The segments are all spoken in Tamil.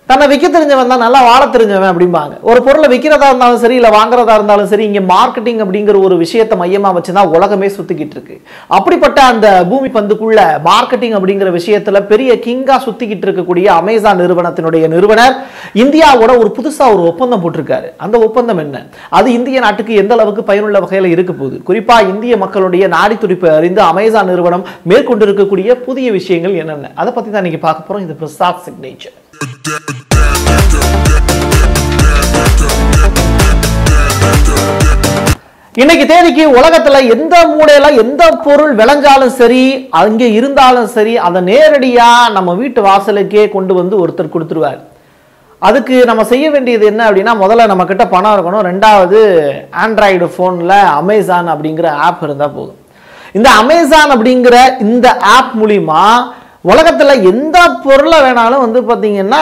தன்னை விற்க தெரிஞ்சவன் தான் நல்லா வாழ தெரிஞ்சவன் அப்படிம்பாங்க ஒரு பொருளை விற்கிறதா இருந்தாலும் சரி இல்லை வாங்குறதா இருந்தாலும் சரி இங்கே மார்க்கெட்டிங் அப்படிங்கிற ஒரு விஷயத்தை மையமாக வச்சு தான் உலகமே சுற்றிக்கிட்டு இருக்கு அப்படிப்பட்ட அந்த பூமி பந்துக்குள்ள மார்க்கெட்டிங் அப்படிங்கிற விஷயத்துல பெரிய கிங்கா சுத்திக்கிட்டு இருக்கக்கூடிய அமேசான் நிறுவனத்தினுடைய நிறுவனர் இந்தியாவோட ஒரு புதுசா ஒரு ஒப்பந்தம் போட்டிருக்காரு அந்த ஒப்பந்தம் என்ன அது இந்திய நாட்டுக்கு எந்த அளவுக்கு பயனுள்ள வகையில் இருக்க போகுது குறிப்பா இந்திய மக்களுடைய நாடி துடிப்பை அறிந்து அமேசான் நிறுவனம் மேற்கொண்டிருக்கக்கூடிய புதிய விஷயங்கள் என்னென்ன அதை பத்தி தான் இன்னைக்கு பார்க்க போறோம் இது பிரசாத் சிக்னேச்சர் இன்னைக்கு தேதிக்கு உலகத்துல எந்த மூலையில எந்த பொருள் விளைஞ்சாலும் சரி அங்க இருந்தாலும் சரி அதை நேரடியா நம்ம வீட்டு வாசலுக்கே கொண்டு வந்து ஒருத்தர் கொடுத்துருவார் அதுக்கு நம்ம செய்ய வேண்டியது என்ன அப்படின்னா முதல்ல நம்ம கிட்ட பணம் இருக்கணும் ரெண்டாவது ஆண்ட்ராய்டு ஃபோனில் அமேசான் அப்படிங்கிற ஆப் இருந்தால் போதும் இந்த அமேசான் அப்படிங்கிற இந்த ஆப் மூலிமா உலகத்தில் எந்த பொருளை வேணாலும் வந்து பார்த்தீங்கன்னா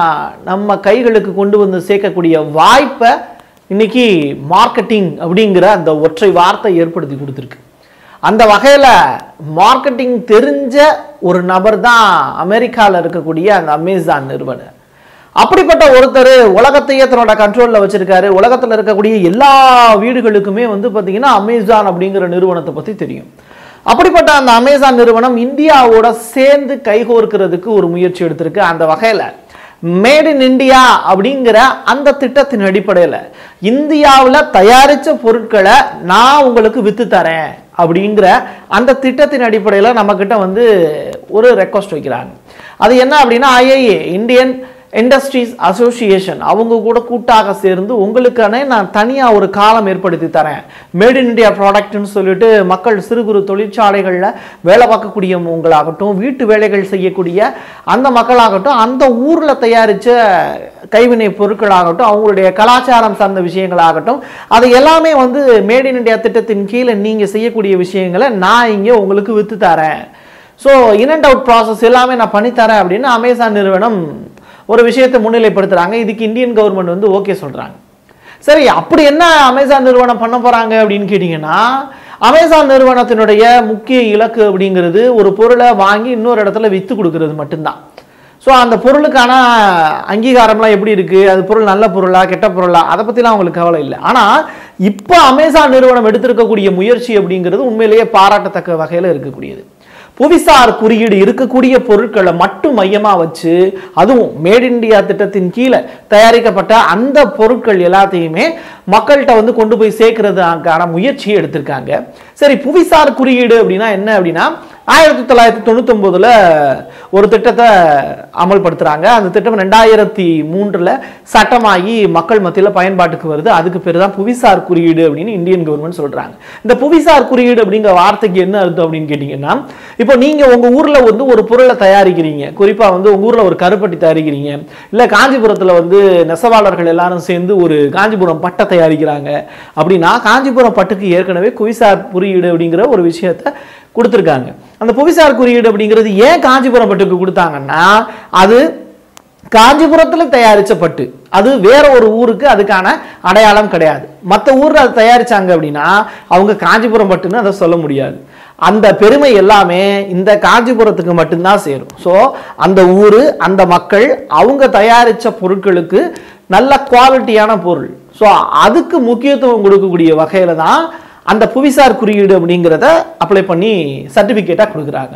நம்ம கைகளுக்கு கொண்டு வந்து சேர்க்கக்கூடிய வாய்ப்பை இன்னைக்கு மார்க்கெட்டிங் அப்படிங்கிற அந்த ஒற்றை வார்த்தை ஏற்படுத்தி கொடுத்துருக்கு அந்த வகையில் மார்க்கெட்டிங் தெரிஞ்ச ஒரு நபர் தான் அமெரிக்காவில் இருக்கக்கூடிய அந்த அமேசான் நிறுவனர் அப்படிப்பட்ட ஒருத்தர் உலகத்தையே தன்னோட கண்ட்ரோலில் வச்சிருக்காரு உலகத்தில் இருக்கக்கூடிய எல்லா வீடுகளுக்குமே வந்து பார்த்தீங்கன்னா அமேசான் அப்படிங்கிற நிறுவனத்தை பற்றி தெரியும் அப்படிப்பட்ட அந்த அமேசான் நிறுவனம் இந்தியாவோட சேர்ந்து கைகோர்க்கிறதுக்கு ஒரு முயற்சி எடுத்திருக்கு அந்த வகையில் மேட் இன் இந்தியா அப்படிங்கிற அந்த திட்டத்தின் அடிப்படையில் இந்தியாவில் தயாரித்த பொருட்களை நான் உங்களுக்கு விற்று தரேன் அப்படிங்கிற அந்த திட்டத்தின் அடிப்படையில் நம்மக்கிட்ட வந்து ஒரு ரெக்வஸ்ட் வைக்கிறாங்க அது என்ன அப்படின்னா ஐஏஏ இந்தியன் இண்டஸ்ட்ரீஸ் அசோசியேஷன் அவங்க கூட கூட்டாக சேர்ந்து உங்களுக்கான நான் தனியாக ஒரு காலம் ஏற்படுத்தி தரேன் மேட் இன் இந்தியா ப்ராடக்ட்னு சொல்லிட்டு மக்கள் சிறு குறு தொழிற்சாலைகளில் வேலை பார்க்கக்கூடியவங்களாகட்டும் வீட்டு வேலைகள் செய்யக்கூடிய அந்த மக்களாகட்டும் அந்த ஊரில் தயாரித்த கைவினை பொருட்களாகட்டும் அவங்களுடைய கலாச்சாரம் சார்ந்த விஷயங்களாகட்டும் அது எல்லாமே வந்து மேட் இன் இந்தியா திட்டத்தின் கீழே நீங்கள் செய்யக்கூடிய விஷயங்களை நான் இங்கே உங்களுக்கு விற்று தரேன் so in and out process எல்லாமே நான் பண்ணித்தரேன் அப்படின்னு அமேசான் நிறுவனம் ஒரு விஷயத்தை முன்னிலைப்படுத்துறாங்க இதுக்கு இந்தியன் கவர்மெண்ட் வந்து ஓகே சொல்றாங்க சரி அப்படி என்ன அமேசான் நிறுவனம் பண்ண போறாங்க அப்படின்னு கேட்டிங்கன்னா அமேசான் நிறுவனத்தினுடைய முக்கிய இலக்கு அப்படிங்கிறது ஒரு பொருளை வாங்கி இன்னொரு இடத்துல விற்று கொடுக்கறது மட்டும்தான் ஸோ அந்த பொருளுக்கான அங்கீகாரம்லாம் எப்படி இருக்குது அது பொருள் நல்ல பொருளா கெட்ட பொருளா அதை பற்றிலாம் அவங்களுக்கு கவலை இல்லை ஆனால் இப்போ அமேசான் நிறுவனம் எடுத்திருக்கக்கூடிய முயற்சி அப்படிங்கிறது உண்மையிலேயே பாராட்டத்தக்க வகையில் இருக்கக்கூடியது புவிசார் குறியீடு இருக்கக்கூடிய பொருட்களை மட்டும் மையமாக வச்சு அதுவும் மேட் இந்தியா திட்டத்தின் கீழே தயாரிக்கப்பட்ட அந்த பொருட்கள் எல்லாத்தையுமே மக்கள்கிட்ட வந்து கொண்டு போய் சேர்க்கறதுக்கான முயற்சியை எடுத்திருக்காங்க சரி புவிசார் குறியீடு அப்படின்னா என்ன அப்படின்னா ஆயிரத்தி தொள்ளாயிரத்தி தொண்ணூத்தொம்போதுல ஒரு திட்டத்தை அமல்படுத்துறாங்க அந்த திட்டம் ரெண்டாயிரத்தி மூன்றுல சட்டமாகி மக்கள் மத்தியில் பயன்பாட்டுக்கு வருது அதுக்கு பேர் தான் புவிசார் குறியீடு அப்படின்னு இந்தியன் கவர்மெண்ட் சொல்றாங்க இந்த புவிசார் குறியீடு அப்படிங்கிற வார்த்தைக்கு என்ன அர்த்தம் அப்படின்னு கேட்டிங்கன்னா இப்போ நீங்க உங்க ஊர்ல வந்து ஒரு பொருளை தயாரிக்கிறீங்க குறிப்பா வந்து உங்க ஊர்ல ஒரு கருப்பட்டி தயாரிக்கிறீங்க இல்ல காஞ்சிபுரத்துல வந்து நெசவாளர்கள் எல்லாரும் சேர்ந்து ஒரு காஞ்சிபுரம் பட்டை தயாரிக்கிறாங்க அப்படின்னா காஞ்சிபுரம் பட்டுக்கு ஏற்கனவே புவிசார் குறியீடு அப்படிங்கிற ஒரு விஷயத்த கொடுத்துருக்காங்க அந்த புவிசார் குறியீடு அப்படிங்கிறது ஏன் காஞ்சிபுரம் பட்டுக்கு கொடுத்தாங்கன்னா அது காஞ்சிபுரத்தில் தயாரித்த பட்டு அது வேற ஒரு ஊருக்கு அதுக்கான அடையாளம் கிடையாது மற்ற ஊரில் அதை தயாரிச்சாங்க அப்படின்னா அவங்க காஞ்சிபுரம் பட்டுன்னு அதை சொல்ல முடியாது அந்த பெருமை எல்லாமே இந்த காஞ்சிபுரத்துக்கு மட்டும்தான் சேரும் ஸோ அந்த ஊர் அந்த மக்கள் அவங்க தயாரித்த பொருட்களுக்கு நல்ல குவாலிட்டியான பொருள் ஸோ அதுக்கு முக்கியத்துவம் கொடுக்கக்கூடிய வகையில் தான் அந்த புவிசார் குறியீடு அப்படிங்கிறத அப்ளை பண்ணி சர்டிஃபிகேட்டாக கொடுக்குறாங்க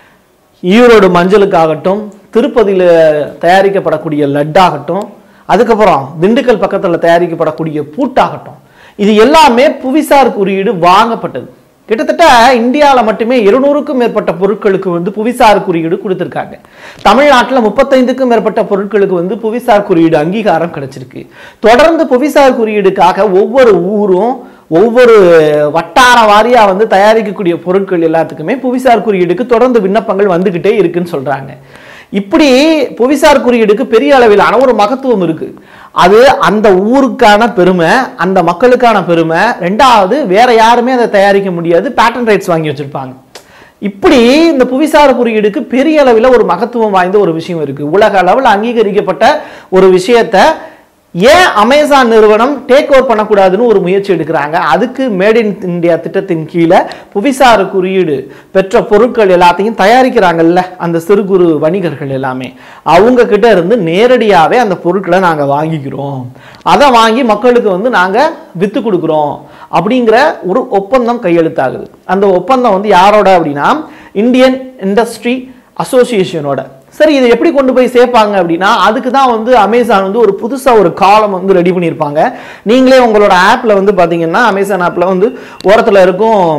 ஈரோடு மஞ்சளுக்காகட்டும் திருப்பதியில் தயாரிக்கப்படக்கூடிய லட்டாகட்டும் அதுக்கப்புறம் திண்டுக்கல் பக்கத்தில் தயாரிக்கப்படக்கூடிய பூட்டாகட்டும் இது எல்லாமே புவிசார் குறியீடு வாங்கப்பட்டது கிட்டத்தட்ட இந்தியாவில் மட்டுமே இருநூறுக்கும் மேற்பட்ட பொருட்களுக்கு வந்து புவிசார் குறியீடு கொடுத்துருக்காங்க தமிழ்நாட்டில் முப்பத்தைந்துக்கும் மேற்பட்ட பொருட்களுக்கு வந்து புவிசார் குறியீடு அங்கீகாரம் கிடைச்சிருக்கு தொடர்ந்து புவிசார் குறியீடுக்காக ஒவ்வொரு ஊரும் ஒவ்வொரு வட்டார வாரியா வந்து தயாரிக்கக்கூடிய பொருட்கள் எல்லாத்துக்குமே புவிசார் குறியீடுக்கு தொடர்ந்து விண்ணப்பங்கள் வந்துகிட்டே இருக்குன்னு சொல்றாங்க இப்படி புவிசார் குறியீடுக்கு பெரிய அளவிலான ஒரு மகத்துவம் இருக்கு அது அந்த ஊருக்கான பெருமை அந்த மக்களுக்கான பெருமை ரெண்டாவது வேற யாருமே அதை தயாரிக்க முடியாது பேட்டன் ரைட்ஸ் வாங்கி வச்சிருப்பாங்க இப்படி இந்த புவிசார் குறியீடுக்கு பெரிய அளவில் ஒரு மகத்துவம் வாய்ந்த ஒரு விஷயம் இருக்கு உலக அளவில் அங்கீகரிக்கப்பட்ட ஒரு விஷயத்த ஏன் அமேசான் நிறுவனம் டேக் ஓவர் பண்ணக்கூடாதுன்னு ஒரு முயற்சி எடுக்கிறாங்க அதுக்கு மேட் இன் இந்தியா திட்டத்தின் கீழே புவிசார் குறியீடு பெற்ற பொருட்கள் எல்லாத்தையும் தயாரிக்கிறாங்கல்ல அந்த சிறு குறு வணிகர்கள் எல்லாமே அவங்க கிட்ட இருந்து நேரடியாகவே அந்த பொருட்களை நாங்கள் வாங்கிக்கிறோம் அதை வாங்கி மக்களுக்கு வந்து நாங்கள் வித்து கொடுக்குறோம் அப்படிங்கிற ஒரு ஒப்பந்தம் கையெழுத்தாகுது அந்த ஒப்பந்தம் வந்து யாரோட அப்படின்னா இந்தியன் இண்டஸ்ட்ரி அசோசியேஷனோட சரி இதை எப்படி கொண்டு போய் சேர்ப்பாங்க அப்படின்னா அதுக்கு தான் வந்து அமேசான் வந்து ஒரு புதுசாக ஒரு காலம் வந்து ரெடி பண்ணியிருப்பாங்க நீங்களே உங்களோட ஆப்பில் வந்து பார்த்தீங்கன்னா அமேசான் ஆப்பில் வந்து ஓரத்தில் இருக்கும்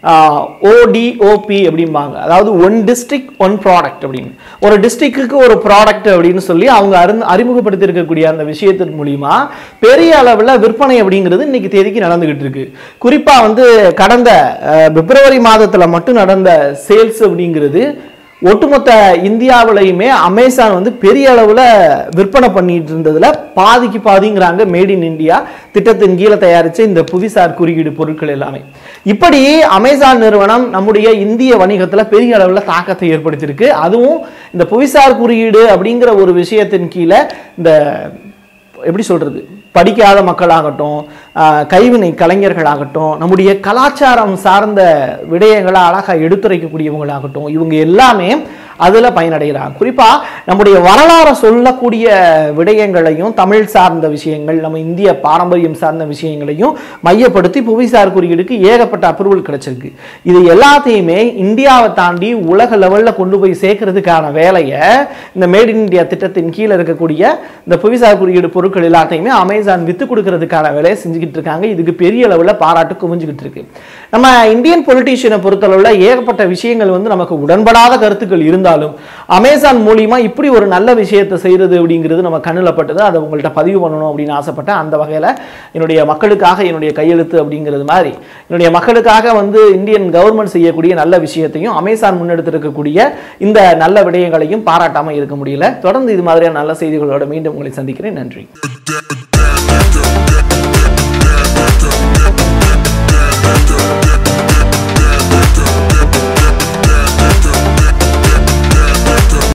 ஓடிஓபி அப்படிம்பாங்க அதாவது ஒன் டிஸ்ட்ரிக்ட் ஒன் ப்ராடக்ட் அப்படின்னு ஒரு டிஸ்ட்ரிக்ட்டுக்கு ஒரு ப்ராடக்ட் அப்படின்னு சொல்லி அவங்க அருந் அறிமுகப்படுத்தி இருக்கக்கூடிய அந்த விஷயத்தின் மூலியமா பெரிய அளவில் விற்பனை அப்படிங்கிறது இன்னைக்கு தேதிக்கு நடந்துகிட்டு இருக்கு குறிப்பாக வந்து கடந்த அஹ், பிப்ரவரி மாதத்தில் மட்டும் நடந்த சேல்ஸ் அப்படிங்கிறது ஒட்டுமொத்த இந்தியாவிலையுமே அமேசான் வந்து பெரிய அளவில் விற்பனை பண்ணிட்டு இருந்ததுல பாதிக்கு பாதிங்கிறாங்க மேட் இன் இந்தியா திட்டத்தின் கீழே தயாரிச்ச இந்த புவிசார் குறியீடு பொருட்கள் எல்லாமே இப்படி அமேசான் நிறுவனம் நம்முடைய இந்திய வணிகத்துல பெரிய அளவில் தாக்கத்தை ஏற்படுத்தியிருக்கு அதுவும் இந்த புவிசார் குறியீடு அப்படிங்கிற ஒரு விஷயத்தின் கீழே இந்த எப்படி சொல்றது படிக்காத மக்களாகட்டும் ஆஹ், கைவினை கலைஞர்களாகட்டும் நம்முடைய கலாச்சாரம் சார்ந்த விடயங்களை அழகாக எடுத்துரைக்கக்கூடியவங்களாகட்டும் இவங்க எல்லாமே அதில் பயனடைகிறாங்க குறிப்பாக நம்முடைய வரலாறை சொல்லக்கூடிய விடயங்களையும் தமிழ் சார்ந்த விஷயங்கள் நம்ம இந்திய பாரம்பரியம் சார்ந்த விஷயங்களையும் மையப்படுத்தி புவிசார் குறியீடுக்கு ஏகப்பட்ட அப்ரூவல் கிடைச்சிருக்கு இது எல்லாத்தையுமே இந்தியாவை தாண்டி உலக லெவலில் கொண்டு போய் சேர்க்கறதுக்கான வேலையை இந்த மேட் இன் இந்தியா திட்டத்தின் கீழே இருக்கக்கூடிய இந்த புவிசார் குறியீடு பொருட்கள் எல்லாத்தையுமே அமேசான் வித்து கொடுக்கறதுக்கான வேலையை செஞ்சுக்கிட்டு இருக்காங்க இதுக்கு பெரிய அளவில் பாராட்டு குவிஞ்சுக்கிட்டு இருக்கு நம்ம இந்தியன் பொலிட்டீஷியனை பொறுத்தளவில் ஏகப்பட்ட விஷயங்கள் வந்து நமக்கு உடன்படாத கருத்துக்கள் இருந்தாலும் அமேசான் மூலியமா இப்படி ஒரு நல்ல விஷயத்தை செய்யறது அப்படிங்கிறது நம்ம கண்ணில் பட்டது அதை உங்கள்கிட்ட பதிவு பண்ணணும் அப்படின்னு ஆசைப்பட்டேன் அந்த வகையில் என்னுடைய மக்களுக்காக என்னுடைய கையெழுத்து அப்படிங்கிறது மாதிரி என்னுடைய மக்களுக்காக வந்து இந்தியன் கவர்மெண்ட் செய்யக்கூடிய நல்ல விஷயத்தையும் அமேசான் முன்னெடுத்திருக்கக்கூடிய இந்த நல்ல விடயங்களையும் பாராட்டாமல் இருக்க முடியல தொடர்ந்து இது மாதிரியான நல்ல செய்திகளோட மீண்டும் உங்களை சந்திக்கிறேன் நன்றி that